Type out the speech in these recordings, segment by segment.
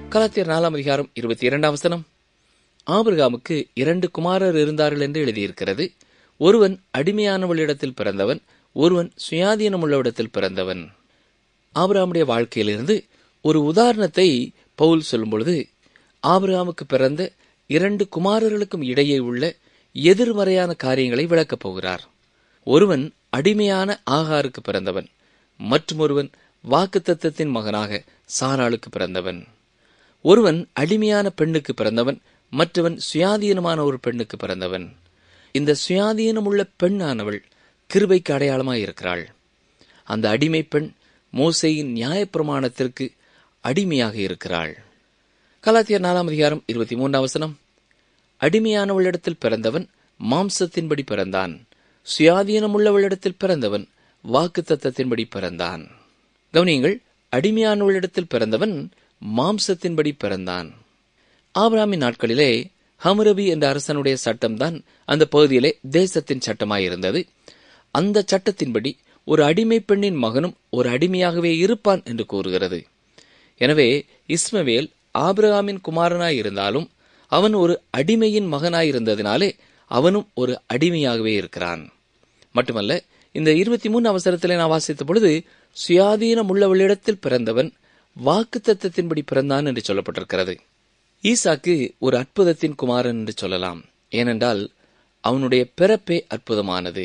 கலாத்தியர் நாலாம் அதிகாரம் இருபத்தி இரண்டாம் வசனம் ஆபிரகாமுக்கு இரண்டு குமாரர் இருந்தார்கள் என்று எழுதியிருக்கிறது ஒருவன் அடிமையானவளிடத்தில் பிறந்தவன் ஒருவன் சுயாதீனமுள்ளவிடத்தில் பிறந்தவன் ஆபிரகாமுடைய வாழ்க்கையிலிருந்து ஒரு உதாரணத்தை பவுல் சொல்லும் பொழுது ஆபிரகாமுக்கு பிறந்த இரண்டு குமாரர்களுக்கும் இடையே உள்ள எதிர்மறையான காரியங்களை விளக்கப் போகிறார் ஒருவன் அடிமையான ஆகாருக்கு பிறந்தவன் மற்றும் ஒருவன் வாக்குத்தத்தத்தின் மகனாக சாராளுக்கு பிறந்தவன் ஒருவன் அடிமையான பெண்ணுக்கு பிறந்தவன் மற்றவன் சுயாதீனமான ஒரு பெண்ணுக்கு பிறந்தவன் இந்த சுயாதீனமுள்ள பெண்ணானவள் கிருபைக்கு அடையாளமாய் இருக்கிறாள் அந்த அடிமை பெண் மோசையின் நியாயப்பிரமாணத்திற்கு அடிமையாக இருக்கிறாள் கலாத்தியர் நாலாம் அதிகாரம் இருபத்தி மூன்றாம் வசனம் அடிமையானவளிடத்தில் பிறந்தவன் மாம்சத்தின்படி பிறந்தான் சுயாதீனமுள்ளவளிடத்தில் பிறந்தவன் வாக்கு தத்தத்தின்படி பிறந்தான் கவனியங்கள் அடிமையானவளிடத்தில் பிறந்தவன் மாம்சத்தின்படி பிறந்தான் ஆபிராமின் நாட்களிலே ஹமுரபி என்ற அரசனுடைய சட்டம்தான் அந்த பகுதியிலே தேசத்தின் சட்டமாயிருந்தது அந்த சட்டத்தின்படி ஒரு அடிமை பெண்ணின் மகனும் ஒரு அடிமையாகவே இருப்பான் என்று கூறுகிறது எனவே இஸ்மவேல் ஆபிரகாமின் குமாரனாய் இருந்தாலும் அவன் ஒரு அடிமையின் மகனாயிருந்ததினாலே அவனும் ஒரு அடிமையாகவே இருக்கிறான் மட்டுமல்ல இந்த இருபத்தி மூணு அவசரத்திலே நான் வாசித்த பொழுது சுயாதீனம் உள்ளவளிடத்தில் பிறந்தவன் வாக்கு தத்தத்தின்படி பிறந்தான் என்று சொல்லப்பட்டிருக்கிறது ஈசாக்கு ஒரு அற்புதத்தின் குமாரன் என்று சொல்லலாம் ஏனென்றால் அவனுடைய பிறப்பே அற்புதமானது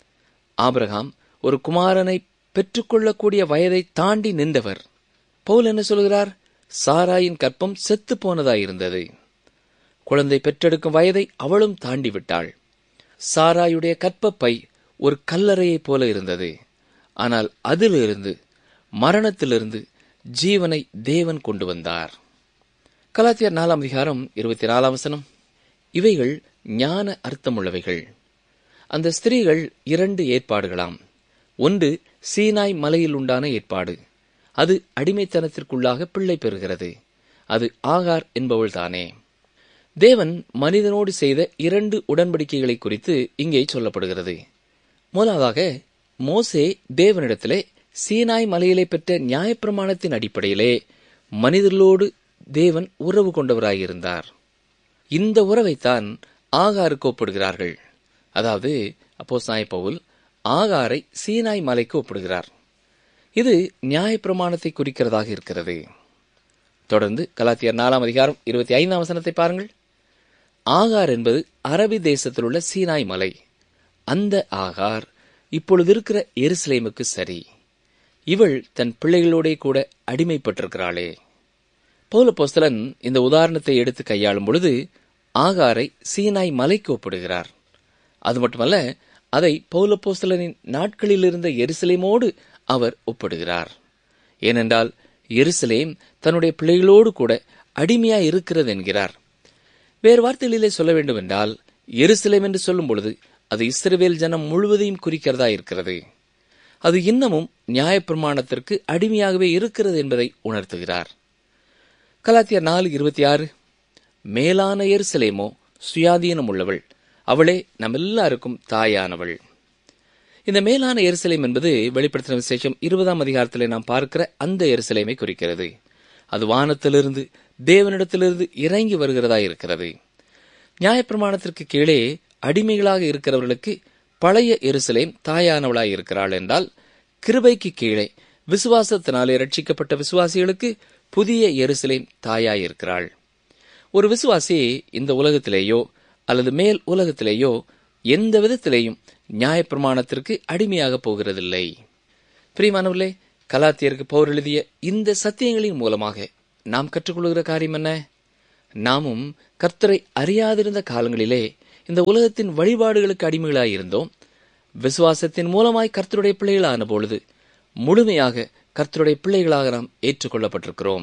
ஆபிரகாம் ஒரு குமாரனை பெற்றுக்கொள்ளக்கூடிய வயதை தாண்டி நின்றவர் பவுல் என்ன சொல்கிறார் சாராயின் கற்பம் செத்து போனதாயிருந்தது குழந்தை பெற்றெடுக்கும் வயதை அவளும் தாண்டி விட்டாள் சாராயுடைய கற்பப்பை ஒரு கல்லறையைப் போல இருந்தது ஆனால் அதிலிருந்து மரணத்திலிருந்து ஜீவனை தேவன் கொண்டு வந்தார் கலாத்தியர் நாலாம் அதிகாரம் இருபத்தி நாலாம் வசனம் இவைகள் ஞான அர்த்தமுள்ளவைகள் அந்த ஸ்திரீகள் இரண்டு ஏற்பாடுகளாம் ஒன்று சீனாய் மலையில் உண்டான ஏற்பாடு அது அடிமைத்தனத்திற்குள்ளாக பிள்ளை பெறுகிறது அது ஆகார் என்பவள்தானே தேவன் மனிதனோடு செய்த இரண்டு உடன்படிக்கைகளை குறித்து இங்கே சொல்லப்படுகிறது முதலாவதாக மோசே தேவனிடத்திலே சீனாய் மலையிலே பெற்ற நியாயப்பிரமாணத்தின் அடிப்படையிலே மனிதர்களோடு தேவன் உறவு கொண்டவராயிருந்தார் இந்த உறவைத்தான் ஆகாருக்கு ஒப்பிடுகிறார்கள் அதாவது அப்போ சாய் பவுல் ஆகாரை சீனாய் மலைக்கு ஒப்பிடுகிறார் இது நியாயப்பிரமாணத்தை குறிக்கிறதாக இருக்கிறது தொடர்ந்து கலாத்தியர் நாலாம் அதிகாரம் இருபத்தி ஐந்தாம் வசனத்தை பாருங்கள் ஆகார் என்பது அரபி தேசத்தில் உள்ள சீனாய் மலை அந்த ஆகார் இப்பொழுது இருக்கிற எருசலேமுக்கு சரி இவள் தன் பிள்ளைகளோடே கூட அடிமைப்பட்டிருக்கிறாளே பௌலப்போஸ்தலன் இந்த உதாரணத்தை எடுத்து கையாளும் பொழுது ஆகாரை சீனாய் மலைக்கு ஒப்பிடுகிறார் அது மட்டுமல்ல அதை பௌலப்போஸ்தலனின் நாட்களில் இருந்த எருசலேமோடு அவர் ஒப்பிடுகிறார் ஏனென்றால் எருசலேம் தன்னுடைய பிள்ளைகளோடு கூட அடிமையாய் இருக்கிறது என்கிறார் வேறு வார்த்தைகளிலே சொல்ல வேண்டுமென்றால் எருசலேம் என்று சொல்லும் பொழுது அது இஸ்ரவேல் ஜனம் முழுவதையும் குறிக்கிறதா இருக்கிறது அது இன்னமும் நியாயப்பிரமாணத்திற்கு அடிமையாகவே இருக்கிறது என்பதை உணர்த்துகிறார் கலாத்தியர் நாலு இருபத்தி ஆறு மேலான எருசலேமோ சுயாதீனம் உள்ளவள் அவளே நம் எல்லாருக்கும் தாயானவள் இந்த மேலான எருசலேம் என்பது வெளிப்படுத்தின விசேஷம் இருபதாம் அதிகாரத்திலே நாம் பார்க்கிற அந்த எருசலேமை குறிக்கிறது அது வானத்திலிருந்து தேவனிடத்திலிருந்து இறங்கி வருகிறதா இருக்கிறது நியாயப்பிரமாணத்திற்கு கீழே அடிமைகளாக இருக்கிறவர்களுக்கு பழைய எருசலேம் தாயானவளாய் இருக்கிறாள் என்றால் கிருபைக்கு கீழே விசுவாசத்தினாலே ரட்சிக்கப்பட்ட விசுவாசிகளுக்கு புதிய எருசலேம் தாயாயிருக்கிறாள் ஒரு விசுவாசி இந்த உலகத்திலேயோ அல்லது மேல் உலகத்திலேயோ எந்த விதத்திலேயும் நியாயப்பிரமாணத்திற்கு அடிமையாக போகிறதில்லை பிரியமானவர்களே கலாத்தியருக்கு பௌர் எழுதிய இந்த சத்தியங்களின் மூலமாக நாம் கற்றுக்கொள்கிற காரியம் என்ன நாமும் கர்த்தரை அறியாதிருந்த காலங்களிலே இந்த உலகத்தின் வழிபாடுகளுக்கு அடிமைகளாயிருந்தோம் விசுவாசத்தின் மூலமாய் கர்த்தருடைய பிள்ளைகளான பொழுது முழுமையாக கர்த்தருடைய பிள்ளைகளாக நாம் ஏற்றுக்கொள்ளப்பட்டிருக்கிறோம்